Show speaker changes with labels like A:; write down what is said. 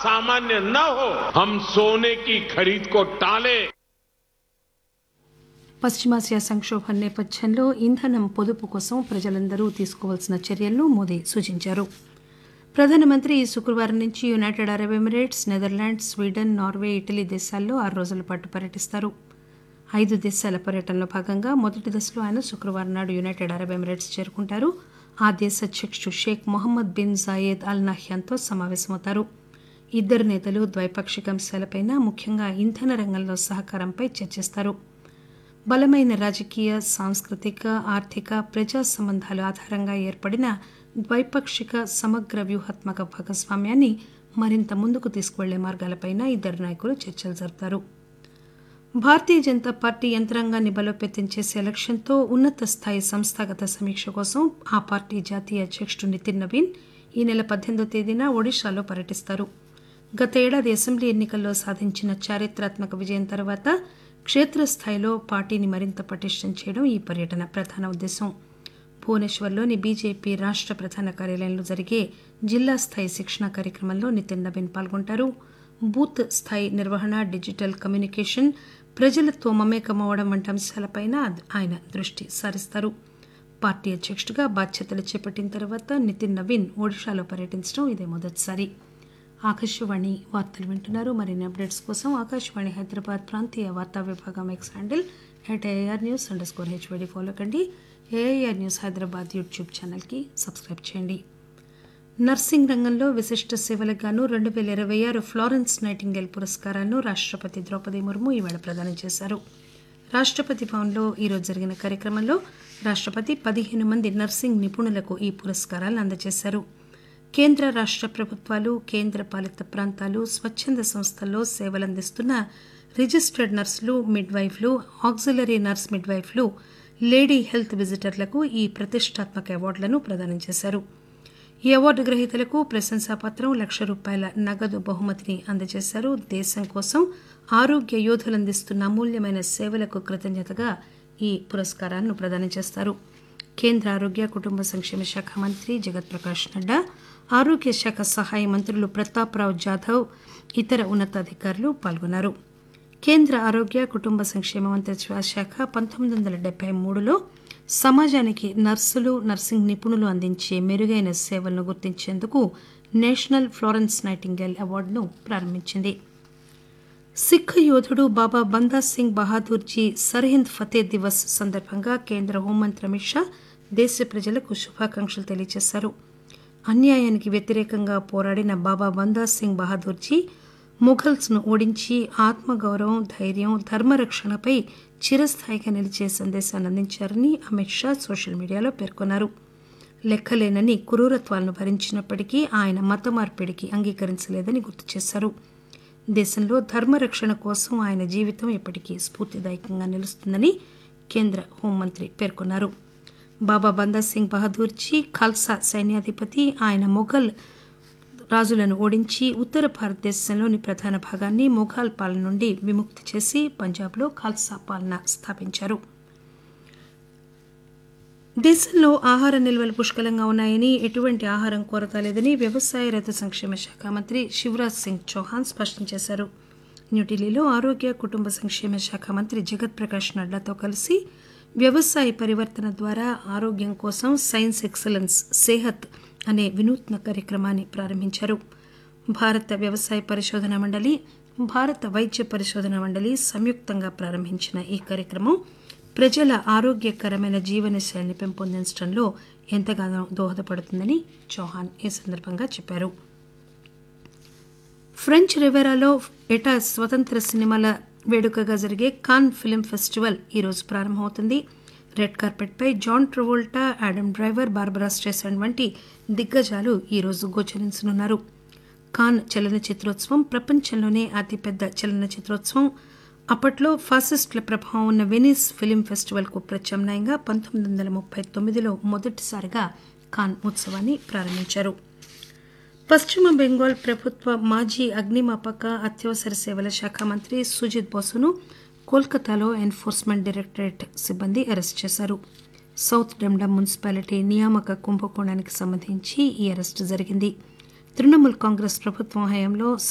A: सामान्य न हो हम सोने की खरीद को टालें
B: పశ్చిమాసియా సంక్షోభం నేపథ్యంలో ఇంధనం పొదుపు కోసం ప్రజలందరూ తీసుకోవాల్సిన చర్యలను మోదీ సూచించారు ప్రధానమంత్రి ఈ శుక్రవారం నుంచి United Arab Emirates Netherlands Sweden Norway Italy దేశాల్లో ఆరు రోజుల పాటు పర్యటిస్తారు ఐదు దేశాల పర్యటనలో భాగంగా మొదటి దశలో ఆయన శుక్రవారం నాడు యునైటెడ్ అరబ్ ఎమిరేట్స్ చేరుకుంటారు ఆ దేశ అధ్యక్షుడు Sheikh Mohammed bin Zayed Al నహ్యాన్తో సమావేశమవుతారు ఇద్దరు నేతలు ద్వైపాక్షిక అంశాలపైన ముఖ్యంగా ఇంధన రంగంలో సహకారంపై చర్చిస్తారు బలమైన రాజకీయ సాంస్కృతిక ఆర్థిక ప్రజా సంబంధాల ఆధారంగా ఏర్పడిన ద్వైపాక్షిక సమగ్ర వ్యూహాత్మక భాగస్వామ్యాన్ని మరింత ముందుకు తీసుకువెళ్లే మార్గాలపైన ఇద్దరు నాయకులు చర్చలు జరుపుతారు భారతీయ జనతా పార్టీ యంత్రాంగాన్ని బలోపేతం చేసే లక్ష్యంతో ఉన్నత స్థాయి సంస్థాగత సమీక్ష కోసం ఆ పార్టీ జాతీయ అధ్యక్షుడు నితిన్ నవీన్ ఈ నెల పద్దెనిమిదో తేదీన ఒడిశాలో పర్యటిస్తారు గత ఏడాది అసెంబ్లీ ఎన్నికల్లో సాధించిన చారిత్రాత్మక విజయం తర్వాత క్షేత్రస్థాయిలో పార్టీని మరింత పటిష్టం చేయడం ఈ పర్యటన ప్రధాన ఉద్దేశం భువనేశ్వర్లోని బీజేపీ రాష్ట్ర ప్రధాన కార్యాలయంలో జరిగే జిల్లా స్థాయి శిక్షణ కార్యక్రమంలో నితిన్ నవీన్ పాల్గొంటారు బూత్ స్థాయి నిర్వహణ డిజిటల్ కమ్యూనికేషన్ ప్రజలతో మమేకమవడం వంటి అంశాలపైన ఆయన దృష్టి సారిస్తారు పార్టీ అధ్యక్షుడిగా బాధ్యతలు చేపట్టిన తర్వాత నితిన్ నవీన్ ఒడిశాలో పర్యటించడం ఇదే మొదటిసారి ఆకాశవాణి వార్తలు వింటున్నారు మరిన్ని అప్డేట్స్ కోసం ఆకాశవాణి హైదరాబాద్ ప్రాంతీయ వార్తా విభాగం X handle at A R news underscore H Y D follow కండి ఏఐఆర్ న్యూస్ హైదరాబాద్ యూట్యూబ్ ఛానల్కి సబ్స్క్రైబ్ చేయండి నర్సింగ్ రంగంలో విశిష్ట సేవలకు గాను రెండు వేల ఇరవై ఆరు ఫ్లారెన్స్ నైటింగేల్ పురస్కారాలను రాష్ట్రపతి ద్రౌపది ముర్ము ఈవేళ ప్రదానం చేశారు రాష్ట్రపతి భవన్లో ఈరోజు జరిగిన కార్యక్రమంలో రాష్ట్రపతి పదిహేను మంది నర్సింగ్ నిపుణులకు ఈ పురస్కారాలను అందజేశారు కేంద్ర రాష్ట్ర ప్రభుత్వాలు కేంద్ర పాలిత ప్రాంతాలు స్వచ్ఛంద సంస్థల్లో సేవలందిస్తున్న రిజిస్టర్డ్ నర్సులు మిడ్వైఫ్లు ఆక్సిలరీ నర్స్ మిడ్వైఫ్లు లేడీ హెల్త్ విజిటర్లకు ఈ ప్రతిష్టాత్మక అవార్డులను ప్రదానం చేశారు ఈ అవార్డు గ్రహీతలకు ప్రశంసాపత్రం లక్ష రూపాయల నగదు బహుమతిని అందజేశారు దేశం కోసం ఆరోగ్య యోధులు అందిస్తున్న అమూల్యమైన సేవలకు కృతజ్ఞతగా ఈ పురస్కారాలను ప్రదానం చేస్తారు కేంద్ర ఆరోగ్య కుటుంబ సంక్షేమ శాఖ మంత్రి జగత్ ప్రకాష్ నడ్డా ఆరోగ్య శాఖ సహాయ మంత్రులు ప్రతాప్రావు జాధవ్ ఇతర ఉన్నతాధికారులు పాల్గొన్నారు కేంద్ర ఆరోగ్య కుటుంబ సంక్షేమ మంత్రిత్వ శాఖ పంతొమ్మిది వందల డెబ్బై మూడులో సమాజానికి నర్సులు నర్సింగ్ నిపుణులు అందించే మెరుగైన సేవలను గుర్తించేందుకు నేషనల్ ఫ్లోరెన్స్ నైటింగేల్ అవార్డును ప్రారంభించింది సిక్ యోధుడు బాబా బందా సింగ్ బహాదూర్జీ సర్హింద్ ఫతే దివస్ సందర్భంగా కేంద్ర హోంమంత్రి అమిత్ షా దేశ ప్రజలకు శుభాకాంక్షలు తెలియజేశారు అన్యాయానికి వ్యతిరేకంగా పోరాడిన బాబా బందా సింగ్ బహాదూర్జీ ముఘల్స్ ను ఓడించి ఆత్మగౌరవం ధైర్యం ధర్మరక్షణపై చిరస్థాయిగా నిలిచే సందేశాన్ని అందించారని అమిత్ షా సోషల్ మీడియాలో పేర్కొన్నారు లెక్కలేనని క్రూరత్వాలను భరించినప్పటికీ ఆయన మత మార్పిడికి అంగీకరించలేదని గుర్తు చేశారు దేశంలో ధర్మరక్షణ కోసం ఆయన జీవితం ఎప్పటికీ స్ఫూర్తిదాయకంగా నిలుస్తుందని కేంద్ర హోంమంత్రి పేర్కొన్నారు బాబా బందా సింగ్ బహదూర్జీ ఖల్సా సైన్యాధిపతి ఆయన మొఘల్ రాజులను ఓడించి ఉత్తర భారతదేశంలోని ప్రధాన భాగాన్ని మొఘాల్ పాలన నుండి విముక్తి చేసి పంజాబ్లో ఖాల్సా పాలన స్థాపించారు దేశంలో ఆహార నిల్వలు పుష్కలంగా ఉన్నాయని ఎటువంటి ఆహారం కొరత లేదని వ్యవసాయ రైతు సంక్షేమ శాఖ మంత్రి శివరాజ్ సింగ్ చౌహాన్ స్పష్టం చేశారు న్యూఢిల్లీలో ఆరోగ్య కుటుంబ సంక్షేమ శాఖ మంత్రి జగత్ ప్రకాష్ నడ్డాతో కలిసి వ్యవసాయ పరివర్తన ద్వారా ఆరోగ్యం కోసం సైన్స్ ఎక్సలెన్స్ సేహత్ అనే వినూత్న కార్యక్రమాన్ని ప్రారంభించారు భారత వ్యవసాయ పరిశోధన మండలి భారత వైద్య పరిశోధన మండలి సంయుక్తంగా ప్రారంభించిన ఈ కార్యక్రమం ప్రజల ఆరోగ్యకరమైన జీవనశైలిని పెంపొందించడంలో ఎంతగానో దోహదపడుతుందని చౌహాన్ ఈ సందర్భంగా చెప్పారు ఫ్రెంచ్ రివెరాలో ఎటా స్వతంత్ర సినిమాల వేడుకగా జరిగే కాన్ ఫిల్మ్ ఫెస్టివల్ ఈరోజు ప్రారంభమవుతుంది రెడ్ కార్పెట్పై John Travolta Adam Driver Barbara Streisand వంటి దిగ్గజాలు ఈరోజు గోచరించనున్నారు కాన్ చలనచిత్రోత్సవం ప్రపంచంలోనే అతిపెద్ద చలనచిత్రోత్సవం అప్పట్లో ఫాసిస్టుల ప్రభావం ఉన్న వెనిస్ ఫిలిం ఫెస్టివల్కు ప్రత్యామ్నాయంగా పంతొమ్మిది వందల ముప్పై తొమ్మిదిలో మొదటిసారిగా కాన్ ఉత్సవాన్ని ప్రారంభించారు పశ్చిమ బెంగాల్ ప్రభుత్వ మాజీ అగ్నిమాపక అత్యవసర సేవల శాఖ మంత్రి సుజిత్ బోసును కోల్కతాలో ఎన్ఫోర్స్మెంట్ డైరెక్టరేట్ సిబ్బంది అరెస్ట్ చేశారు సౌత్ డెమ్డమ్ మున్సిపాలిటీ నియామక కుంభకోణానికి సంబంధించి ఈ అరెస్టు జరిగింది తృణమూల్ కాంగ్రెస్ ప్రభుత్వం హయాంలో